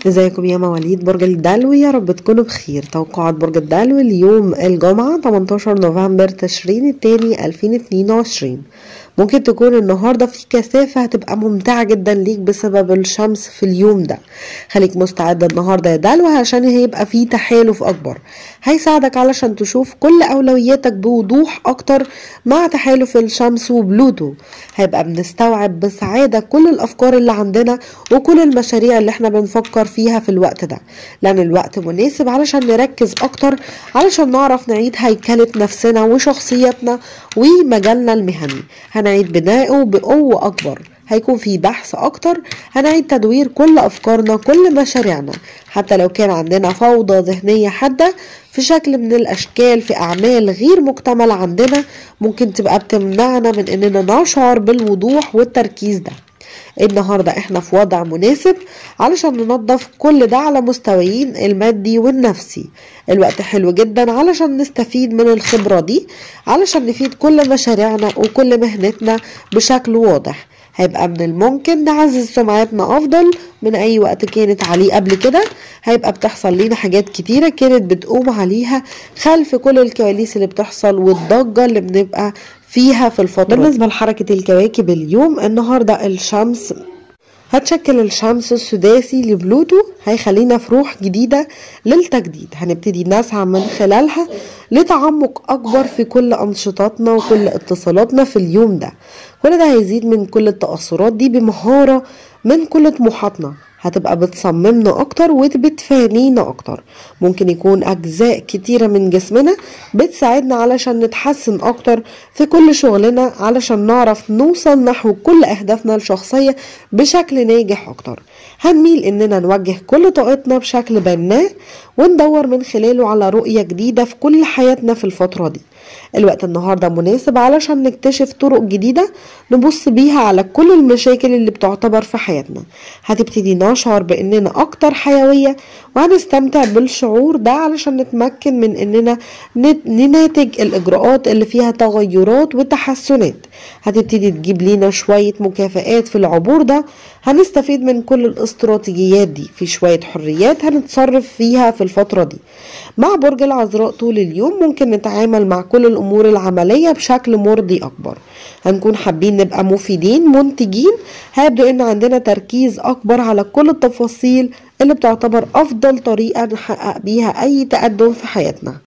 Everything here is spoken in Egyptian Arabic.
ازيكم يا مواليد برج الدلو يا رب تكونوا بخير توقعات برج الدلو اليوم الجمعة 18 نوفمبر تشرين التاني 2022 ممكن تكون النهاردة في كثافة هتبقى ممتعة جدا ليك بسبب الشمس في اليوم ده خليك مستعد النهاردة يا دلو عشان هيبقى في تحالف أكبر هيساعدك علشان تشوف كل أولوياتك بوضوح أكتر مع تحالف الشمس وبلوتو هيبقى بنستوعب بسعادة كل الأفكار اللي عندنا وكل المشاريع اللي احنا بنفكر فيها في الوقت ده لأن الوقت مناسب علشان نركز أكتر علشان نعرف نعيد هيكلة نفسنا وشخصيتنا ومجالنا المهني هنعيد بنائه بقوة أكبر هيكون في بحث أكتر هنعيد تدوير كل أفكارنا كل مشاريعنا حتى لو كان عندنا فوضى ذهنية حادة في شكل من الأشكال في أعمال غير مكتملة عندنا ممكن تبقى بتمنعنا من إننا نشعر بالوضوح والتركيز ده النهاردة احنا في وضع مناسب علشان ننظف كل ده على مستويين المادي والنفسي الوقت حلو جدا علشان نستفيد من الخبرة دي علشان نفيد كل مشاريعنا وكل مهنتنا بشكل واضح هيبقى من الممكن نعزز سمعتنا افضل من اي وقت كانت عليه قبل كده هيبقى بتحصل لينا حاجات كتيرة كانت بتقوم عليها خلف كل الكواليس اللي بتحصل والضجة اللي بنبقى فيها في الفترة بالنسبة لحركة الكواكب اليوم النهاردة الشمس هتشكل الشمس السداسي لبلوتو هيخلينا في روح جديدة للتجديد هنبتدي نسعى من خلالها لتعمق أكبر في كل أنشطتنا وكل اتصالاتنا في اليوم ده كل ده هيزيد من كل التأثرات دي بمهارة من كل طموحاتنا هتبقى بتصممنا اكتر وبتفانينا اكتر ممكن يكون اجزاء كتيرة من جسمنا بتساعدنا علشان نتحسن اكتر في كل شغلنا علشان نعرف نوصل نحو كل اهدافنا الشخصية بشكل ناجح اكتر هنميل اننا نوجه كل طاقتنا بشكل بناء وندور من خلاله على رؤية جديدة في كل حياتنا في الفترة دي الوقت النهاردة مناسب علشان نكتشف طرق جديدة نبص بيها على كل المشاكل اللي بتعتبر في حياتنا هتبتدي نشعر باننا اكتر حيوية وهنستمتع بالشعور ده علشان نتمكن من اننا نناتج الاجراءات اللي فيها تغيرات وتحسنات هتبتدي تجيب لينا شوية مكافآت في العبور ده هنستفيد من كل الاستراتيجيات دي في شوية حريات هنتصرف فيها في الفترة دي مع برج العذراء طول اليوم ممكن نتعامل مع كل الامور العملية بشكل مرضي اكبر هنكون حابين نبقى مفيدين منتجين هيبدو ان عندنا تركيز اكبر على كل التفاصيل اللي بتعتبر افضل طريقة نحقق بيها اي تقدم في حياتنا